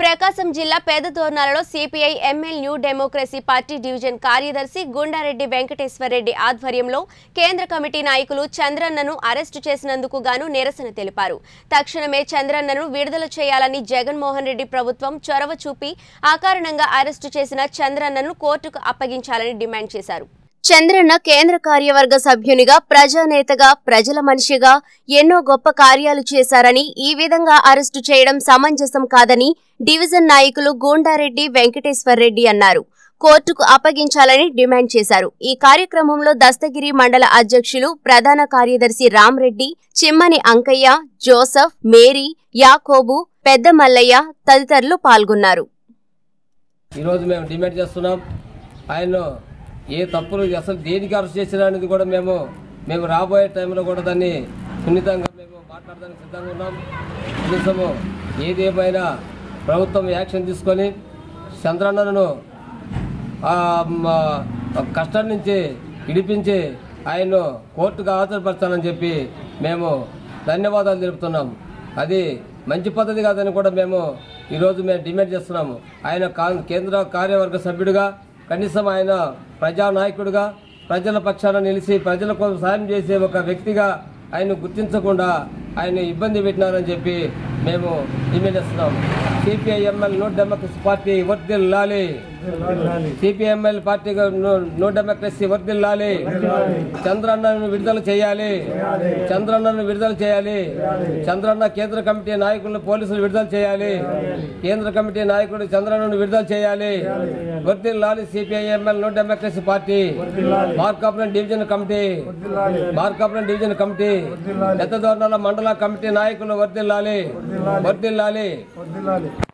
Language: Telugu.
ప్రకాశం జిల్లా పేదతోర్నాలలో CPI ML new democracy party division కార్యదర్శి గుండారెడ్డి వెంకటేశ్వరరెడ్డి ఆధ్వర్యంలో కేంద్ర కమిటీ నాయకులు చంద్రన్నను అరెస్టు చేసినందుకు గాను నిరసన తెలిపారు తక్షణమే చంద్రన్నను విడుదల చేయాలని జగన్మోహన్ రెడ్డి ప్రభుత్వం చొరవ చూపి అకారణంగా అరెస్టు చేసిన చంద్రన్నను కోర్టుకు అప్పగించాలని డిమాండ్ చేశారు చంద్రన్న కేంద్ర కార్యవర్గ సభ్యునిగా ప్రజానేతగా ప్రజల మనిషిగా ఎన్నో గొప్ప కార్యాలు చేశారని ఈ విధంగా అరెస్టు చేయడం సమంజసం కాదని డివిజన్ నాయకులు గూండారెడ్డి వెంకటేశ్వర్రెడ్డి అన్నారు కోర్టుకు అప్పగించాలని డిమాండ్ చేశారు ఈ కార్యక్రమంలో దస్తగిరి మండల అధ్యక్షులు ప్రధాన కార్యదర్శి రామ్రెడ్డి చిమ్మని అంకయ్య జోసఫ్ మేరీ యాకోబు పెద్ద మల్లయ్య తదితరులు పాల్గొన్నారు ఈరోజు మేము డిమాండ్ చేస్తున్నాం ఆయన ఏ తప్పులు అసలు దేనికి అరెస్ట్ చేసినా అనేది కూడా మేము మేము రాబోయే టైంలో కూడా దాన్ని సున్నితంగా మేము మాట్లాడడానికి సిద్ధంగా ఉన్నాం కనీసము ఏదేమైనా ప్రభుత్వం యాక్షన్ తీసుకొని చంద్రన్నను ఆ, మ, కష్టం నుంచి విడిపించి ఆయన్ను కోర్టుకు హాజరుపరచాలని చెప్పి మేము ధన్యవాదాలు తెలుపుతున్నాం అది మంచి పద్ధతి కాదని కూడా మేము ఈరోజు మేము డిమాండ్ చేస్తున్నాము ఆయన కా- కేంద్ర కార్యవర్గ సభ్యుడిగా కనీసం ఆయన ప్రజానాయకుడిగా ప్రజల పక్షాన నిలిచి ప్రజల కోసం సాయం చేసే ఒక వ్యక్తిగా ఆయన గుర్తించకుండా ఆయన ఇబ్బంది పెట్టినారని చెప్పి మేము డిమాండ్ చేస్తున్నాం సిపిఐఎంఎల్ నో డెమోక్రసీ పార్టీ వర్దిల్లాలి సిపిఎంఎల్ పార్టీ నో డెమోక్రసీ వర్దిల్లాలి చంద్రన్నను విడుదల చేయాలి చంద్రన్నను విడుదల చేయాలి చంద్రన్న కేంద్ర కమిటీ నాయకులను పోలీసులు విడుదల చేయాలి కేంద్ర కమిటీ నాయకుడు చంద్రన్నను విడుదల చేయాలి వర్దిల్లాలి CPIML new democracy party Markapuram division committee Markapuram division committee Pedda Dornala మండల కమిటీ నాయకులు వర్దిల్లాలి వర్దిల్లాలి